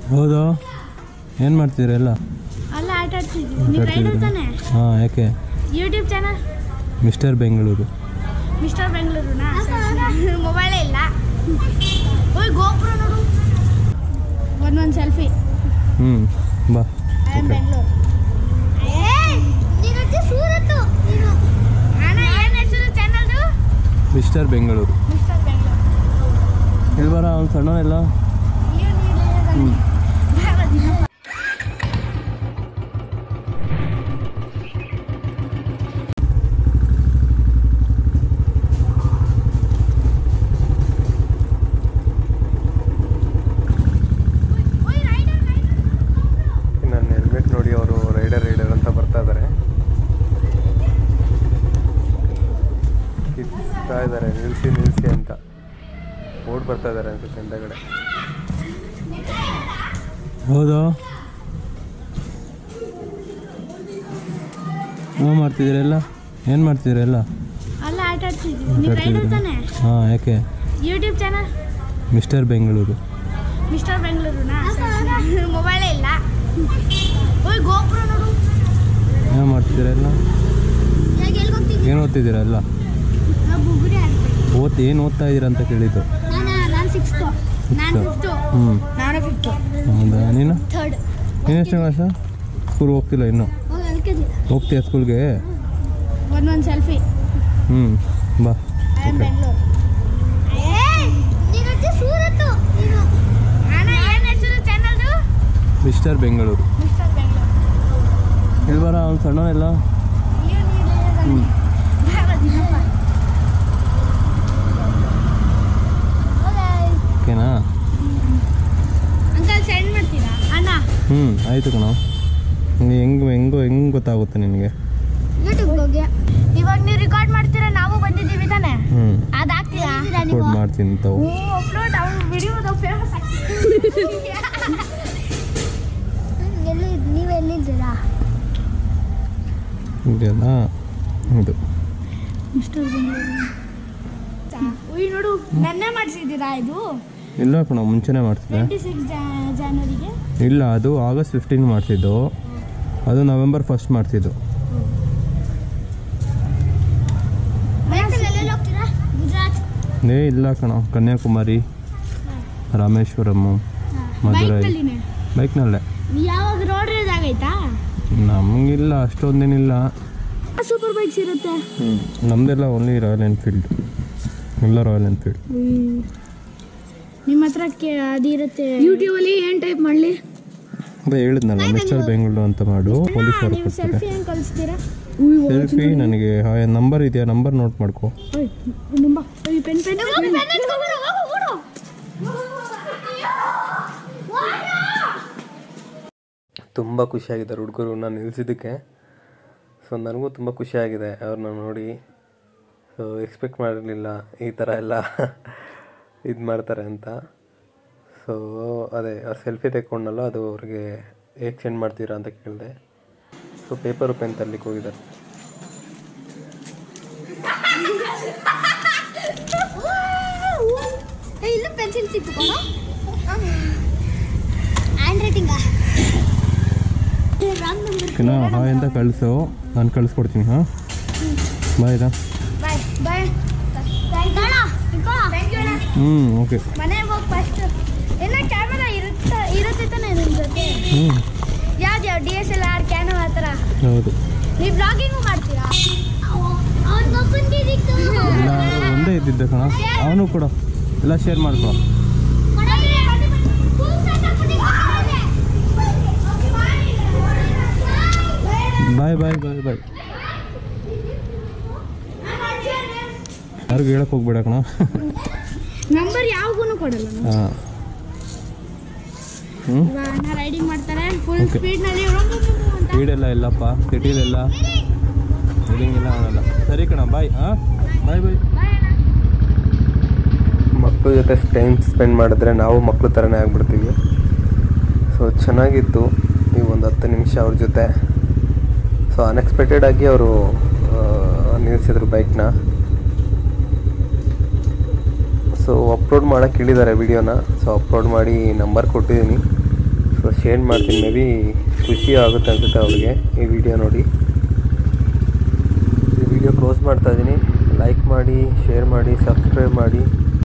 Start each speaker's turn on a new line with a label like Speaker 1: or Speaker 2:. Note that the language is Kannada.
Speaker 1: ಹೌದು ಏನು ಮಾಡ್ತೀರ ಎಲ್ಲ
Speaker 2: ಅಲ್ಲ ಆಟ ಆಡ್ತಿದ್ವಿ ನೀವು ರೈಡರ್ ತಾನೆ
Speaker 1: ಹಾಂ ಯಾಕೆ
Speaker 2: YouTube channel
Speaker 1: mister Bengaluru
Speaker 2: mister ಬೆಂಗಳೂರುನಾ ಮೊಬೈಲೇ ಇಲ್ಲ ಓಯ್ ಗೋಪುರ ನೋಡು ಒಂದೊಂದು ಸೆಲ್ಫಿ
Speaker 1: ಹ್ಞೂ ಬಾ
Speaker 2: ಐ ಆಮ್ ಬೆಂಗಳೂರು ಸೂರತ್ತು ಅಣ್ಣ ಏನು ಹೆಸರು ಚಾನಲ್ದು
Speaker 1: ಮಿಸ್ಟರ್ ಬೆಂಗಳೂರು
Speaker 2: ಮಿಸ್ಟರ್ ಬೆಂಗಳೂರು
Speaker 1: ಇಲ್ಲಿ ಬರ ಅವ್ನು ಸಣ್ಣನೆಲ್ಲ ಹ್ಞೂ ನನ್ನ ಹೆಲ್ಮೆಟ್ ನೋಡಿ ಅವರು ರೈಡರ್ ರೈಡರ್ ಅಂತ ಬರ್ತಾ ಇದ್ದಾರೆ ಕಿತ್ತಾ ಇದ್ದಾರೆ ನಿಲ್ಲಿಸಿ ನಿಲ್ಲಿಸಿ ಅಂತ ಓಡ್ ಬರ್ತಾ ಇದ್ದಾರೆ ಅನ್ಸುತ್ತೆ ಹಿಂದಗಡೆ ಹೌದು ಏನು ಮಾಡ್ತಿದ್ದೀರಲ್ಲ ಏನು ಮಾಡ್ತಿದ್ದೀರಲ್ಲ
Speaker 2: ಅಲ್ಲ ಆಟ ಆಡ್ತಿದ್ವಿ ನೀವು ರೈಡರ್ ತಾನೆ
Speaker 1: ಹಾಂ ಯಾಕೆ
Speaker 2: YouTube channel
Speaker 1: mister Bengaluru
Speaker 2: mister ಬೆಂಗಳೂರುನಾ ಮೊಬೈಲೇ ಇಲ್ಲ ಓಯ್ ಗೋಪುರ ನೋಡು
Speaker 1: ಏನು ಮಾಡ್ತಿದ್ದೀರಲ್ಲ ಏನು ಓದ್ತಿದ್ದೀರಲ್ಲ
Speaker 2: ನಾವು ಬುಗುರಿ ಆಡ್ತೀವಿ
Speaker 1: ಓದ್ ಏನು ಓದ್ತಾ ಇದ್ದೀರಾ ಅಂತ ಕೇಳಿದ್ದು
Speaker 2: ನಾನು ನಾನು ಸಿಕ್ಸ್ತು ನಾನು ಫಿಫ್ತು
Speaker 1: ಹ್ಞೂ
Speaker 2: ನಾನು ಫಿಫ್ತು
Speaker 1: ಹೌದಾ ನೀನು
Speaker 2: ಥರ್ಡ್
Speaker 1: ನೀನು ಎಷ್ಟು ಕ್ಲಾಸ ಸ್ಕೂಲ್ ಹೋಗ್ತಿಲ್ಲ ಇನ್ನೂ
Speaker 2: ಎಲ್ ಕೆ ಜಿ
Speaker 1: ಹೋಗ್ತೀಯ ಸ್ಕೂಲ್ಗೆ
Speaker 2: ಒಂದೊಂದು ಸೆಲ್ಫಿ
Speaker 1: ಹ್ಞೂ ಬಾ
Speaker 2: ಐ ಆಮ್ ಬೆಂಗಳೂರು ಸೂರತ್ತು ಅಣ್ಣ ಏನು ಹೆಸರು ಚಾನಲ್ದು
Speaker 1: ಮಿಸ್ಟರ್ ಬೆಂಗಳೂರು
Speaker 2: ಮಿಸ್ಟರ್ ಬೆಂಗಳೂರು
Speaker 1: ಇಲ್ಲಿ ಬರ ಅವ್ನು ಸಣ್ಣನೆಲ್ಲ ಹ್ಞೂ ಓಕೆನಾ
Speaker 2: ಅಂಕಲ್ ಸೆಂಡ್ ಮಾಡ್ತೀರಾ ಅಣ್ಣ
Speaker 1: ಹ್ಞೂ ಆಯಿತು ಕಣ ಹೆಂಗೆ ಹೆಂಗೋ ಹೆಂಗೆ ಗೊತ್ತಾಗುತ್ತೆ ನಿನಗೆ
Speaker 2: ಯೂಟ್ಯೂಬ್ಗೆ ಹೋಗಿ ಇವಾಗ ನೀವು ರೆಕಾರ್ಡ್ ಮಾಡ್ತೀರಾ ನಾವು ಬಂದಿದ್ದೀವಿ ತಾನೆ
Speaker 1: ಹ್ಞೂ
Speaker 2: ಅದು ಹಾಕ್ತೀರಾ
Speaker 1: ಅಪ್ಲೋಡ್ ಮಾಡ್ತೀನಿ ತಾವು
Speaker 2: ಓ ಅಪ್ಲೋಡ್ ಅವ್ರ ವಿಡಿಯೋದ ಫೇಮಸ್ ಎಲ್ಲಿ ನೀವು ಎಲ್ಲಿದ್ದೀರಾ
Speaker 1: ಇದೆಯಲ್ಲ ಇದು
Speaker 2: ಮಿಸ್ಟರ್ ಉಯ್ ನೋಡು ನೆನ್ನೆ ಮಾಡಿಸಿದ್ದೀರಾ ಇದು
Speaker 1: ಇಲ್ಲ ಕಣ ಮುಂಚೆನೇ ಮಾಡ್ತಿದ್ದೆ
Speaker 2: ಟ್ವೆಂಟಿ ಸಿಕ್ಸ್ ಜಾನ್ವರಿಗೆ
Speaker 1: ಇಲ್ಲ ಅದು ಆಗಸ್ಟ್ ಫಿಫ್ಟೀನ್ ಮಾಡ್ತಿದ್ದು ಅದು ನವೆಂಬರ್ ಫಸ್ಟ್ ಮಾಡ್ತಿದ್ದು
Speaker 2: ಎಲ್ಲೆಲ್ಲಿ ಹೋಗ್ತೀರಾ ಗುಜರಾತ್
Speaker 1: ಏ ಇಲ್ಲ ಕಣ ಕನ್ಯಾಕುಮಾರಿ ರಾಮೇಶ್ವರಂ ಮಧುರೈ
Speaker 2: ಬೈಕ್ನಲ್ಲಿನೇ
Speaker 1: ಬೈಕ್ನಲ್ಲೇ
Speaker 2: ಯಾವಾಗ ರೋಡ್ ರೇಸ್ ಆಗೈತಾ
Speaker 1: ನಮಗಿಲ್ಲ ಅಷ್ಟೊಂದೇನಿಲ್ಲ
Speaker 2: ಸೂಪರ್ ಬೈಕ್ಸ್ ಇರುತ್ತೆ
Speaker 1: ಹ್ಞೂ ನಮ್ಮದೆಲ್ಲ ಓನ್ಲಿ ರಾಯಲ್ ಎನ್ಫೀಲ್ಡ್ ಎಲ್ಲ ರಾಯಲ್ ಎನ್ಫೀಲ್ಡ್
Speaker 2: ನಿಮ್ಮ ಹತ್ರ ಕೇ ಅದಿರುತ್ತೆ ಯೂಟ್ಯೂಬಲ್ಲಿ ಏನು ಟೈಪ್ ಮಾಡಲಿ
Speaker 1: ಅದೇ ಹೇಳಿದ್ನಲ್ಲ ಮಿಸ್ಟರ್ ಬೆಂಗಳೂರು ಅಂತ ಮಾಡು ಪೊಲೀಸ್ ಅವರು
Speaker 2: ನೀವು
Speaker 1: ಕೊಡ್ತಾರೆ
Speaker 2: ಸೆಲ್ಫಿ ಹೆಂಗೆ ಕಳಿಸ್ತೀರಾ
Speaker 1: ಸೆಲ್ಫಿ ನನಗೆ ನಂಬರ್ ಇದೆಯಾ ನಂಬರ್ ನೋಟ್ ಮಾಡ್ಕೊ
Speaker 2: ಓಯ್ ತುಂಬ ಓಯ್ ಪೆನ್ ಪೆನ್
Speaker 1: ತುಂಬ ಖುಷಿಯಾಗಿದ್ದಾರೆ ಹುಡುಗರು ನಾನು ನಿಲ್ಲಿಸಿದ್ದಕ್ಕೆ ಸೊ ನನಗೂ ತುಂಬ ಖುಷಿಯಾಗಿದೆ ಅವ್ರನ್ನ ನೋಡಿ ಸೊ ಎಕ್ಸ್ಪೆಕ್ಟ್ ಮಾಡಿರಲಿಲ್ಲ ಈ ಥರ ಎಲ್ಲ ಇದು ಮಾಡ್ತಾರೆ ಅಂತ ಸೊ ಅದೇ ಅವ್ರು ಸೆಲ್ಫಿ ತೆಕ್ಕೊಂಡಲ್ಲ ಅದು ಅವ್ರಿಗೆ ಹೇಗೆ ಸೆಂಡ್ ಮಾಡ್ತೀರಾ ಅಂತ ಕೇಳಿದೆ ಸೊ ಪೇಪರು ಪೆನ್ ತರ್ಲಿಕ್ಕೆ ಹೋಗಿದ್ದಾರೆ
Speaker 2: ಇಲ್ಲೂ ಪೆನ್ಸಿಲ್ ಸಿಕ್ತು ಹ್ಯಾಂಡ್ ರೈಟಿಂಗಾ ರಾಂಗ್ ನಂಬರ್
Speaker 1: ಓಕೆನಾ ಹಾಯ್ ಅಂತ ಕಳಿಸು ನಾನು ಕಳಿಸ್ಕೊಡ್ತೀನಿ ಹಾಂ ಬಾಯ್ ದಾ
Speaker 2: ಬಾಯ್ ಬಾಯ್ ಥ್ಯಾಂಕ್ ಯು
Speaker 1: ಹ್ಞೂ ಓಕೆ
Speaker 2: ಮನೆಗೆ ಹೋಗಿ ಫಸ್ಟ್ ಎಲ್ಲ ಕ್ಯಾಮರಾ ಇರುತ್ತೆ ಇರುತ್ತೆ ತಾನೆ ನಿಮ್ಮ ಜೊತೆ
Speaker 1: ಹ್ಞೂ
Speaker 2: ಯಾವ್ದು ಯಾವ ಡಿ ಎಸ್ ಎಲ್ ಆರ್ ಕ್ಯಾನೋ ಆ ಥರ
Speaker 1: ಹೌದು
Speaker 2: ನೀವು ಬ್ಲಾಗಿಂಗು ಮಾಡ್ತೀರಾ
Speaker 1: ಇಲ್ಲ ಒಂದೇ ಇದ್ದಿದ್ದೆ ಕಣ ಅವನು ಕೂಡ ಎಲ್ಲ ಶೇರ್ ಮಾಡ್ಕೊ ಬಾಯ್ ಬಾಯ್ ಬಾಯ್ ಬಾಯ್ ಯಾರಿಗೂ ಹೇಳಕ್ಕೆ ಹೋಗ್ಬೇಡ ಕಣ
Speaker 2: ನಂಬರ್ ಯಾವಾಗೂ ಕೊಡಲ್ಲ ನಾನು.
Speaker 1: ಹಾಂ ಹ್ಞೂ
Speaker 2: ಇವಾಗ ಅಣ್ಣ ರೈಡಿಂಗ್ ಮಾಡ್ತಾರೆ ಫುಲ್
Speaker 1: Okay.
Speaker 2: ಸ್ಪೀಡ್ನಲ್ಲಿ ಅಂತ
Speaker 1: ಸ್ಪೀಡೆಲ್ಲ ಇಲ್ಲಪ್ಪ ಸಿಟಿಲೆಲ್ಲ ಇಲ್ಲ ಅವನೆಲ್ಲ ಸರಿ ಕಣ ಬಾಯ್ ಹಾಂ ಬಾಯ್ ಬಾಯ್
Speaker 2: ಬಾಯ್ ಅಣ್ಣ
Speaker 1: ಮಕ್ಕಳ ಜೊತೆ ಟೈಮ್ ಸ್ಪೆಂಡ್ ಮಾಡಿದ್ರೆ ನಾವು ಮಕ್ಕಳ ಥರನೇ ಆಗ್ಬಿಡ್ತೀವಿ ಸೊ ಚೆನ್ನಾಗಿತ್ತು ಈ ಒಂದು ಹತ್ತು ನಿಮಿಷ ಅವ್ರ ಜೊತೆ ಸೊ ಅನ್ಎಕ್ಸ್ಪೆಕ್ಟೆಡ್ ಆಗಿ ಅವರು ನಿಲ್ಲಿಸಿದ್ರು ಬೈಕ್ನ ಸೊ ಅಪ್ಲೋಡ್ ಮಾಡೋಕ್ಕೆ ಹೇಳಿದ್ದಾರೆ ವಿಡಿಯೋನ ಸೊ ಅಪ್ಲೋಡ್ ಮಾಡಿ ನಂಬರ್ ಕೊಟ್ಟಿದ್ದೀನಿ ಸೊ ಶೇರ್ ಮಾಡ್ತೀನಿ ಮೇ ಬಿ ಖುಷಿ ಆಗುತ್ತೆ ಅನ್ಸುತ್ತೆ ಅವ್ರಿಗೆ ಈ ವಿಡಿಯೋ ನೋಡಿ ಈ ವಿಡಿಯೋ ಕ್ಲೋಸ್ ಮಾಡ್ತಾ ಇದ್ದೀನಿ ಲೈಕ್ ಮಾಡಿ ಶೇರ್ ಮಾಡಿ ಸಬ್ಸ್ಕ್ರೈಬ್ ಮಾಡಿ